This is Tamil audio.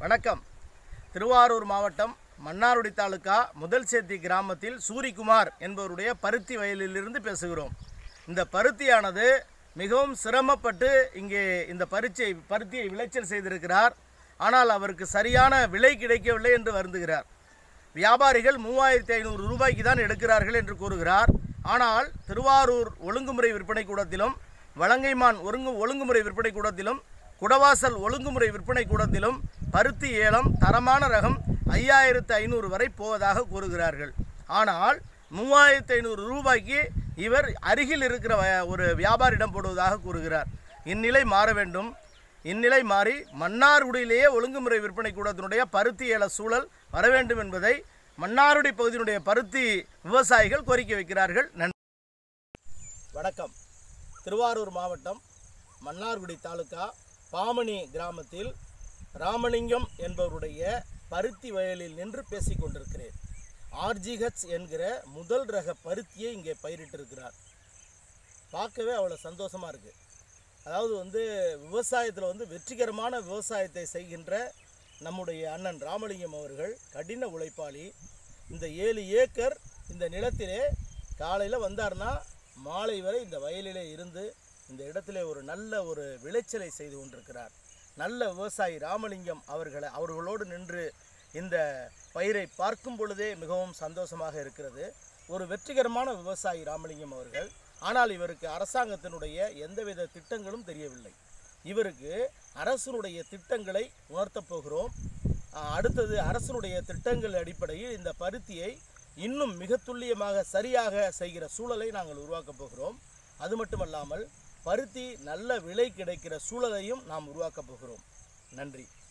வணக்கம் திருவாரூர் மாவட்டம் மன்னார்குடி தாலுகா முதல் சேத்தி கிராமத்தில் சூரிகுமார் என்பவருடைய பருத்தி வயலிலிருந்து பேசுகிறோம் இந்த பருத்தியானது மிகவும் சிரமப்பட்டு இங்கே இந்த பருச்சை பருத்தியை விளைச்சல் செய்திருக்கிறார் ஆனால் அவருக்கு சரியான விலை கிடைக்கவில்லை என்று வருந்துகிறார் வியாபாரிகள் மூவாயிரத்தி ஐநூறு ரூபாய்க்கு தான் எடுக்கிறார்கள் என்று கூறுகிறார் ஆனால் திருவாரூர் ஒழுங்குமுறை விற்பனை கூடத்திலும் வலங்கைமான் ஒருங்கு ஒழுங்குமுறை விற்பனை கூடத்திலும் குடவாசல் ஒழுங்குமுறை விற்பனை கூடத்திலும் பருத்தி ஏலம் தரமான ரகம் ஐயாயிரத்து ஐநூறு வரை போவதாக கூறுகிறார்கள் ஆனால் மூவாயிரத்து ஐநூறு ரூபாய்க்கு இவர் அருகில் இருக்கிற வ- ஒரு வியாபாரியிடம் போடுவதாக கூறுகிறார் இந்நிலை மாற வேண்டும் இந்நிலை மாறி மன்னார்குடியிலேயே ஒழுங்குமுறை விற்பனை கூடத்தினுடைய பருத்தி ஏல சூழல் வர வேண்டும் என்பதை மன்னார்குடி பகுதியினுடைய பருத்தி விவசாயிகள் கோரிக்கை வைக்கிறார்கள் நன்றி வணக்கம் திருவாரூர் மாவட்டம் மன்னார்குடி தாலுகா பாமணி கிராமத்தில் ராமலிங்கம் என்பவருடைய பருத்தி வயலில் நின்று பேசிக் கொண்டிருக்கிறேன் ஆர்ஜிஹெச் என்கிற முதல் ரக பருத்தியை இங்கே பயிரிட்டிருக்கிறார் பார்க்கவே அவ்வளோ சந்தோஷமாக இருக்குது அதாவது வந்து விவசாயத்தில் வந்து வெற்றிகரமான விவசாயத்தை செய்கின்ற நம்முடைய அண்ணன் ராமலிங்கம் அவர்கள் கடின உழைப்பாளி இந்த ஏழு ஏக்கர் இந்த நிலத்திலே காலையில் வந்தார்னா மாலை வரை இந்த வயலிலே இருந்து இந்த இடத்திலே ஒரு நல்ல ஒரு விளைச்சலை செய்து கொண்டிருக்கிறார் நல்ல விவசாயி ராமலிங்கம் அவர்களை அவர்களோடு நின்று இந்த பயிரை பார்க்கும் பொழுதே மிகவும் சந்தோஷமாக இருக்கிறது ஒரு வெற்றிகரமான விவசாயி ராமலிங்கம் அவர்கள் ஆனால் இவருக்கு அரசாங்கத்தினுடைய எந்தவித திட்டங்களும் தெரியவில்லை இவருக்கு அரசனுடைய திட்டங்களை உணர்த்தப் போகிறோம் ஆஹ் அடுத்தது அரசனுடைய திட்டங்கள் அடிப்படையில் இந்த பருத்தியை இன்னும் மிக துல்லியமாக சரியாக செய்கிற சூழலை நாங்கள் உருவாக்கப் போகிறோம் அது மட்டுமல்லாமல் பருத்தி நல்ல விலை கிடைக்கிற சூழலையும் நாம் உருவாக்கப் போகிறோம் நன்றி